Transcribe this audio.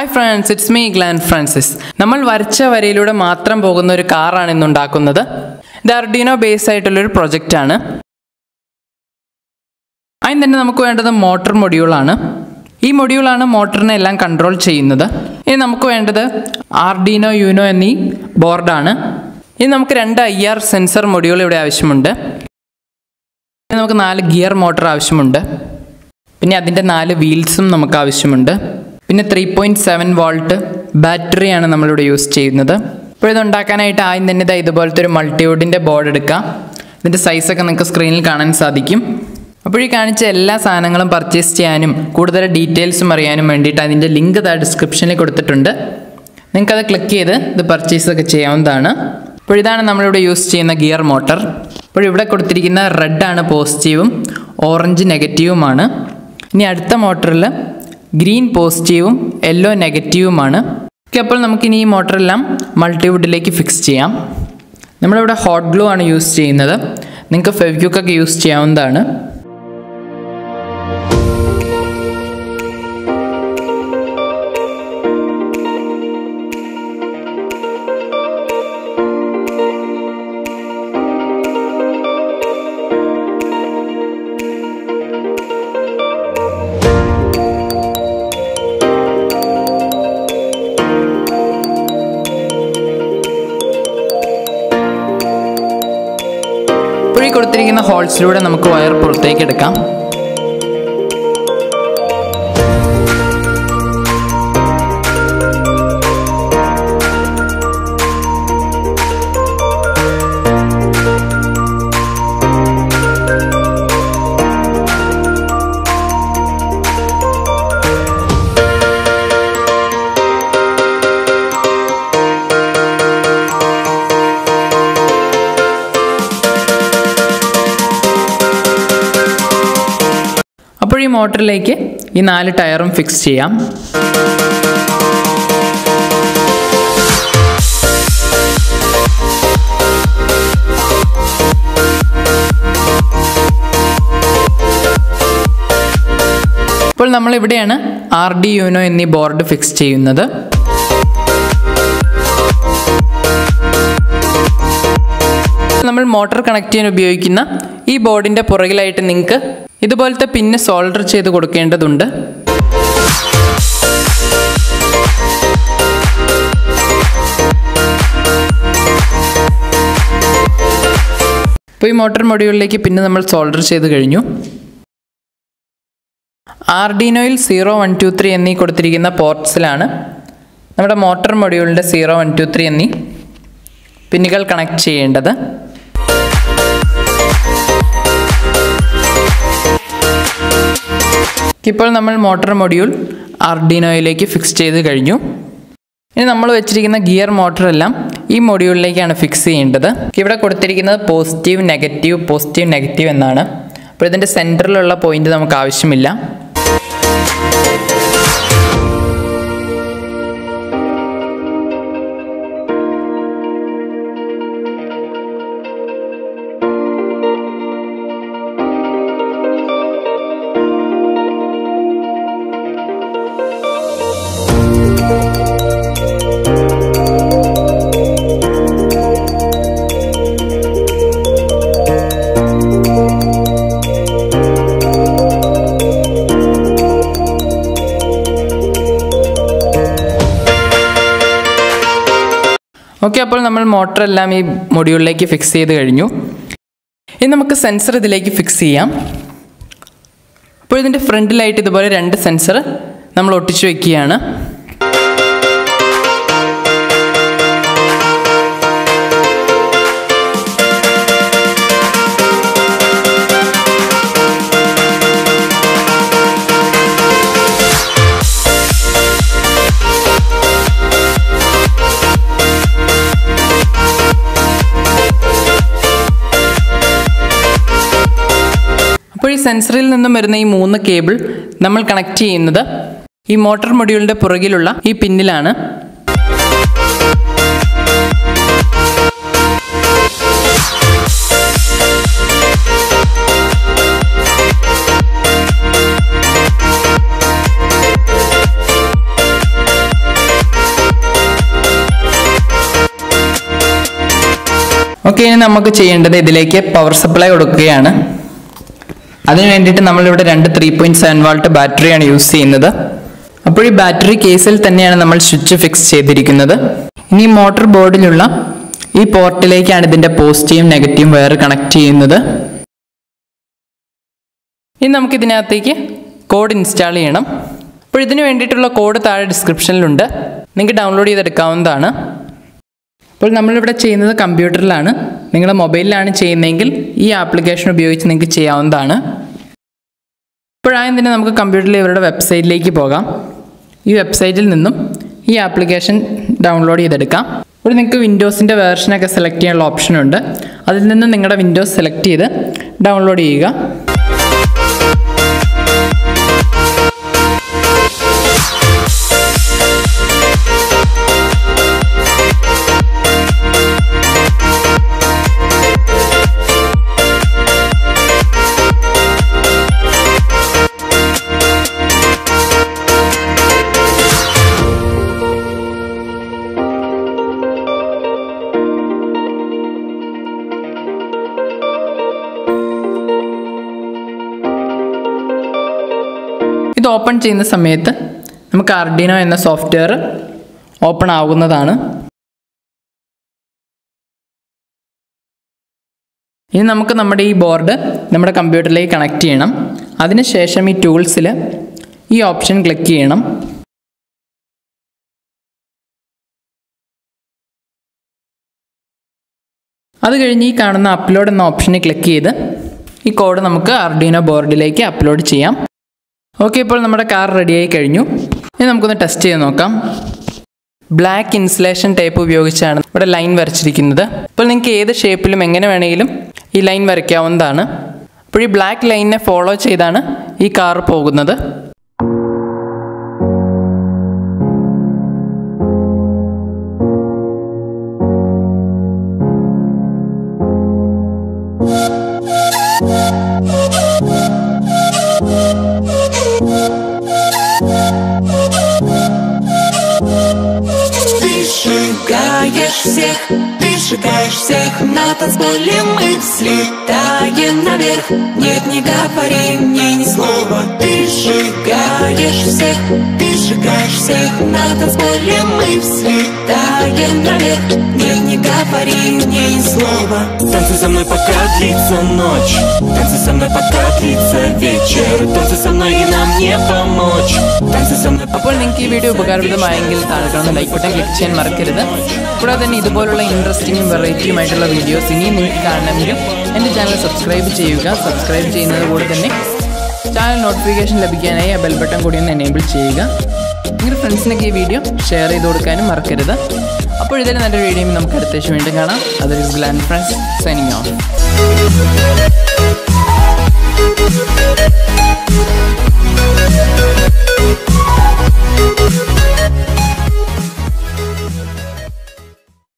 hi friends it's me Glen Francis നമ്മൾ വരച്ച വരയിലൂടെ മാത്രം പോകുന്ന ഒരു കാറാണ് ഇന്ന് ഉണ്ടാക്കുന്നത് ഇത് അർഡീനോ ബേസ് ആയിട്ടുള്ളൊരു പ്രൊജക്റ്റാണ് അതിന് തന്നെ നമുക്ക് വേണ്ടത് മോട്ടർ മൊഡ്യൂളാണ് ഈ മൊഡ്യൂളാണ് മോട്ടറിനെ എല്ലാം കൺട്രോൾ ചെയ്യുന്നത് ഇനി നമുക്ക് വേണ്ടത് ആർഡീനോ യൂനോ എന്നീ ബോർഡാണ് ഇനി നമുക്ക് രണ്ട് ഐ ആർ സെൻസർ മൊഡ്യൂൾ ഇവിടെ ആവശ്യമുണ്ട് ഇനി നമുക്ക് നാല് ഗിയർ മോട്ടർ ആവശ്യമുണ്ട് പിന്നെ അതിൻ്റെ നാല് വീൽസും നമുക്ക് ആവശ്യമുണ്ട് പിന്നെ ത്രീ പോയിൻറ്റ് സെവൻ വോൾട്ട് ബാറ്ററിയാണ് നമ്മളിവിടെ യൂസ് ചെയ്യുന്നത് അപ്പോൾ ഇത് ഉണ്ടാക്കാനായിട്ട് ആദ്യം തന്നെ ഇതാ ഇതുപോലത്തെ ഒരു മൾട്ടിവുഡിൻ്റെ ബോർഡ് എടുക്കാം ഇതിൻ്റെ സൈസൊക്കെ നിങ്ങൾക്ക് സ്ക്രീനിൽ കാണാൻ സാധിക്കും അപ്പോൾ ഈ കാണിച്ച എല്ലാ സാധനങ്ങളും പർച്ചേസ് ചെയ്യാനും കൂടുതൽ ഡീറ്റെയിൽസും അറിയാനും വേണ്ടിയിട്ട് അതിൻ്റെ ലിങ്ക് ഇതാ ഡിസ്ക്രിപ്ഷനിൽ കൊടുത്തിട്ടുണ്ട് നിങ്ങൾക്കത് ക്ലിക്ക് ചെയ്ത് ഇത് പർച്ചേസ് ഒക്കെ ചെയ്യാവുന്നതാണ് അപ്പോൾ ഇതാണ് നമ്മളിവിടെ യൂസ് ചെയ്യുന്ന ഗിയർ മോട്ടർ അപ്പോൾ ഇവിടെ കൊടുത്തിരിക്കുന്ന റെഡാണ് പോസിറ്റീവും ഓറഞ്ച് നെഗറ്റീവുമാണ് ഇനി അടുത്ത മോട്ടറിൽ ഗ്രീൻ പോസിറ്റീവും യെല്ലോ നെഗറ്റീവുമാണ് ഓക്കെ അപ്പോൾ നമുക്കിനി ഈ മോട്ടറെല്ലാം മൾട്ടിവുഡിലേക്ക് ഫിക്സ് ചെയ്യാം നമ്മളിവിടെ ഹോട്ട് ഗ്ലൂ ആണ് യൂസ് ചെയ്യുന്നത് നിങ്ങൾക്ക് ഫെവിക്യൂക്കൊക്കെ യൂസ് ചെയ്യാവുന്നതാണ് ഇപ്പോൾ ഈ കൊടുത്തിരിക്കുന്ന ഹോൾസിലൂടെ നമുക്ക് വയർ പുറത്തേക്ക് എടുക്കാം അപ്പോൾ ഈ മോട്ടറിലേക്ക് ഈ നാല് ടയറും ഫിക്സ് ചെയ്യാം ഇപ്പോൾ നമ്മൾ ഇവിടെയാണ് ആർ ഡി യുനോ എന്നീ ബോർഡ് ഫിക്സ് ചെയ്യുന്നത് നമ്മൾ മോട്ടോർ കണക്ട് ചെയ്യാൻ ഉപയോഗിക്കുന്ന ഈ ബോർഡിൻ്റെ പുറകിലായിട്ട് നിങ്ങൾക്ക് ഇതുപോലത്തെ പിന്ന് സോൾഡർ ചെയ്ത് കൊടുക്കേണ്ടതുണ്ട് ഇപ്പോൾ ഈ മോട്ടോർ മൊഡ്യൂളിലേക്ക് പിന്നെ നമ്മൾ സോൾഡർ ചെയ്ത് കഴിഞ്ഞു ആർഡിനോയിൽ സീറോ വൺ ടു ത്രീ എന്നീ കൊടുത്തിരിക്കുന്ന പോർട്സിലാണ് നമ്മുടെ മോട്ടോർ മൊഡ്യൂളിൻ്റെ സീറോ വൺ ടു ത്രീ എന്നീ പിന്നുകൾ കണക്ട് ചെയ്യേണ്ടത് ഇപ്പോൾ നമ്മൾ മോട്ടോർ മൊഡ്യൂൾ ആർഡിനോയിലേക്ക് ഫിക്സ് ചെയ്ത് കഴിഞ്ഞു ഇനി നമ്മൾ വെച്ചിരിക്കുന്ന ഗിയർ മോട്ടർ എല്ലാം ഈ മൊഡ്യൂളിലേക്കാണ് ഫിക്സ് ചെയ്യേണ്ടത് ഇവിടെ കൊടുത്തിരിക്കുന്നത് പോസിറ്റീവ് നെഗറ്റീവ് പോസിറ്റീവ് നെഗറ്റീവ് എന്നാണ് അപ്പോൾ ഇതിൻ്റെ സെൻറ്ററിലുള്ള പോയിന്റ് നമുക്ക് ആവശ്യമില്ല ഓക്കെ അപ്പോൾ നമ്മൾ മോട്ടർ എല്ലാം ഈ മൊഡ്യൂളിലേക്ക് ഫിക്സ് ചെയ്ത് കഴിഞ്ഞു ഇനി നമുക്ക് സെൻസർ ഇതിലേക്ക് ഫിക്സ് ചെയ്യാം അപ്പോൾ ഇതിൻ്റെ ഫ്രണ്ടിലായിട്ട് ഇതുപോലെ രണ്ട് സെൻസർ നമ്മൾ ഒട്ടിച്ചു വെക്കുകയാണ് അപ്പോൾ ഈ സെൻസറിൽ നിന്നും വരുന്ന ഈ മൂന്ന് കേബിൾ നമ്മൾ കണക്ട് ചെയ്യുന്നത് ഈ മോട്ടോർ മൊഡ്യൂളിൻ്റെ പുറകിലുള്ള ഈ പിന്നിലാണ് ഓക്കെ ഇനി നമുക്ക് ചെയ്യേണ്ടത് ഇതിലേക്ക് പവർ സപ്ലൈ കൊടുക്കുകയാണ് അതിന് വേണ്ടിയിട്ട് നമ്മളിവിടെ രണ്ട് ത്രീ പോയിന്റ് സെവൻ വാൾട്ട് ബാറ്ററിയാണ് യൂസ് ചെയ്യുന്നത് അപ്പോൾ ഈ ബാറ്ററി കേസിൽ തന്നെയാണ് നമ്മൾ സ്വിച്ച് ഫിക്സ് ചെയ്തിരിക്കുന്നത് ഇനി മോട്ടോർ ബോർഡിലുള്ള ഈ പോർട്ടിലേക്കാണ് ഇതിൻ്റെ പോസിറ്റീവും നെഗറ്റീവും വയർ കണക്ട് ചെയ്യുന്നത് ഇനി നമുക്ക് ഇതിനകത്തേക്ക് കോഡ് ഇൻസ്റ്റാൾ ചെയ്യണം അപ്പോൾ ഇതിന് വേണ്ടിയിട്ടുള്ള കോഡ് താഴെ ഡിസ്ക്രിപ്ഷനിലുണ്ട് നിങ്ങൾക്ക് ഡൗൺലോഡ് ചെയ്തെടുക്കാവുന്നതാണ് അപ്പോൾ നമ്മളിവിടെ ചെയ്യുന്നത് കമ്പ്യൂട്ടറിലാണ് നിങ്ങൾ മൊബൈലിലാണ് ചെയ്യുന്നതെങ്കിൽ ഈ ആപ്ലിക്കേഷൻ ഉപയോഗിച്ച് നിങ്ങൾക്ക് ചെയ്യാവുന്നതാണ് ഇപ്പോഴായും തന്നെ നമുക്ക് കമ്പ്യൂട്ടറിൽ ഇവരുടെ വെബ്സൈറ്റിലേക്ക് പോകാം ഈ വെബ്സൈറ്റിൽ നിന്നും ഈ ആപ്ലിക്കേഷൻ ഡൗൺലോഡ് ചെയ്തെടുക്കാം ഇവിടെ നിങ്ങൾക്ക് വിൻഡോസിൻ്റെ വേർഷനൊക്കെ സെലക്ട് ചെയ്യാനുള്ള ഓപ്ഷൻ ഉണ്ട് അതിൽ നിന്ന് നിങ്ങളുടെ വിൻഡോസ് സെലക്ട് ചെയ്ത് ഡൗൺലോഡ് ചെയ്യുക ഇത് ഓപ്പൺ ചെയ്യുന്ന സമയത്ത് നമുക്ക് ആർഡിനോ എന്ന സോഫ്റ്റ്വെയർ ഓപ്പൺ ആകുന്നതാണ് ഇനി നമുക്ക് നമ്മുടെ ഈ ബോർഡ് നമ്മുടെ കമ്പ്യൂട്ടറിലേക്ക് കണക്ട് ചെയ്യണം അതിനുശേഷം ഈ ടൂൾസിൽ ഈ ഓപ്ഷൻ ക്ലിക്ക് ചെയ്യണം അത് കഴിഞ്ഞ് ഈ കാണുന്ന അപ്ലോഡ് എന്ന ഓപ്ഷനിൽ ക്ലിക്ക് ചെയ്ത് ഈ കോഡ് നമുക്ക് ആർഡിനോ ബോർഡിലേക്ക് അപ്ലോഡ് ചെയ്യാം ഓക്കെ ഇപ്പോൾ നമ്മുടെ കാർ റെഡിയായി കഴിഞ്ഞു ഇനി നമുക്കൊന്ന് ടെസ്റ്റ് ചെയ്ത് നോക്കാം ബ്ലാക്ക് ഇൻസുലേഷൻ ടേപ്പ് ഉപയോഗിച്ചാണ് ഇവിടെ ലൈൻ വരച്ചിരിക്കുന്നത് ഇപ്പോൾ നിങ്ങൾക്ക് ഏത് ഷേപ്പിലും എങ്ങനെ വേണമെങ്കിലും ഈ ലൈൻ വരയ്ക്കാവുന്നതാണ് അപ്പോൾ ഈ ബ്ലാക്ക് ലൈനിനെ ഫോളോ ചെയ്താണ് ഈ കാർ പോകുന്നത് Ты сжигаешь всех, ты сжигаешь всех На танцполе мы взлетаем наверх Нет, не говори мне ни слова Ты сжигаешь всех, ты сжигаешь всех На танцполе мы взлетаем наверх Нет, не говори мне ни слова Танцуй со мной, пока длится ночь Танцуй со мной, пока длится вечер Танцуй со мной, и нам не помочь Танцуй со мной, അപ്പോൾ നിങ്ങൾക്ക് ഈ വീഡിയോ ഉപകാരപ്രദമായെങ്കിൽ താഴെ കാണുന്ന ലൈക്ക് ബട്ടൺ ക്ലിക്ക് ചെയ്യാൻ മറക്കരുത് കൂടാതെ തന്നെ ഇതുപോലുള്ള ഇൻട്രസ്റ്റിംഗും വെറൈറ്റിയുമായിട്ടുള്ള വീഡിയോസ് ഇനിയും നിങ്ങൾക്ക് കാണണമെങ്കിൽ എൻ്റെ ചാനൽ സബ്സ്ക്രൈബ് ചെയ്യുക സബ്സ്ക്രൈബ് ചെയ്യുന്നത് കൂടെ തന്നെ ചാനൽ നോട്ടിഫിക്കേഷൻ ലഭിക്കാനായി ആ ബെൽ ബട്ടൺ കൂടി ഒന്ന് എനേബിൾ ചെയ്യുക നിങ്ങളുടെ ഫ്രണ്ട്സിനൊക്കെ ഈ വീഡിയോ ഷെയർ ചെയ്ത് കൊടുക്കാനും മറക്കരുത് അപ്പോൾ ഇതിൽ നല്ലൊരു വീഡിയോ നമുക്ക് അടുത്ത ആഴ്ച വീണ്ടും കാണാം അതൊരു ഗ്ലാൻഡ് ഫ്രണ്ട്സ് സൈനിങ് ഓഫ്